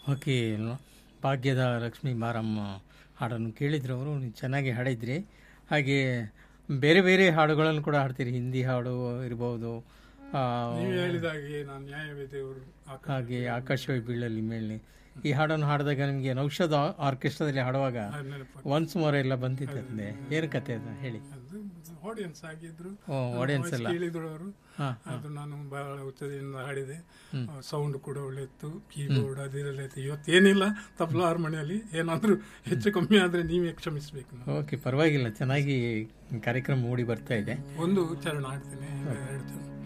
Okay ಭಾಗ್ಯದ ಲಕ್ಷ್ಮೀ ಮಾರಮ್ಮ ಹಾಡನ್ನು ಕೇಳಿದ್ರು ಅವರು ಚೆನ್ನಾಗಿ ಹಾಡಿದ್ರಿ ಹಾಗೆ ಬೇರೆ ಬೇರೆ ಹಾಡುಗಳನ್ನು ಕೂಡ ಹಾಡ್ತೀರಿ ಹಿಂದಿ ಹಾಡು ಇರ್ಬೋದು ಆ, ನೀವು ಹೇಳಿದಾಗೆ ನಾನು ನ್ಯಾಯವೇದಿಯವರು ಹಾಗೆ ಆಕಾಶವಾಣಿ ಬೀಳಲ್ಲಿ ಮೇಳೆ ಈ ಹಾಡನ್ನು ಹಾಡಿದಾಗ ನಿಮಗೆ ನೌಷಧ ಆರ್ಕೆಸ್ಟ್ರಾದಲ್ಲಿ ಹಾಡುವಾಗ ಒನ್ಸ್ ಮೋರ್ ಎಲ್ಲ ಬಂದಿರ್ತದೆ ಏನು ಕತೆ ಅದು ಹೇಳಿ ಆಡಿಯನ್ಸ್ ಆಗಿದ್ರು ಓ, audience ಎಲ್ಲ. ಕೇಳಿದ್ರು ಅವರು ಹಾ, ಅದು ನಾನು ಬಹಳ ಉಚ್ಚದಿಂದ ಹಾಡಿದೆ ಸೌಂಡ್ ಕೂಡ ಒಳ್ಳೆ ಇತ್ತು ಕೀಬೋರ್ಡ್ ಅದೆಲ್ಲ ಇತ್ತು ಇವತ್ತು ಏನಿಲ್ಲ ತಬಲಾ ಹಾರ್ಮೋನಿಯಲ್ಲಿ ಏನಾದ್ರೂ ಹೆಚ್ಚು ಕಮ್ಮಿ ಆದ್ರೆ ನೀವೇ ಕ್ಷಮಿಸ್ಬೇಕು ನಾನು. ಓಕೆ ಪರವಾಗಿಲ್ಲ ಚೆನ್ನಾಗಿ ಕಾರ್ಯಕ್ರಮ ಮೂಡಿ ಬರ್ತಾ ಇದೆ ಒಂದು ಚರಣ ಹಾಡ್ತೀನಿ ಎರಡು ಚರಣ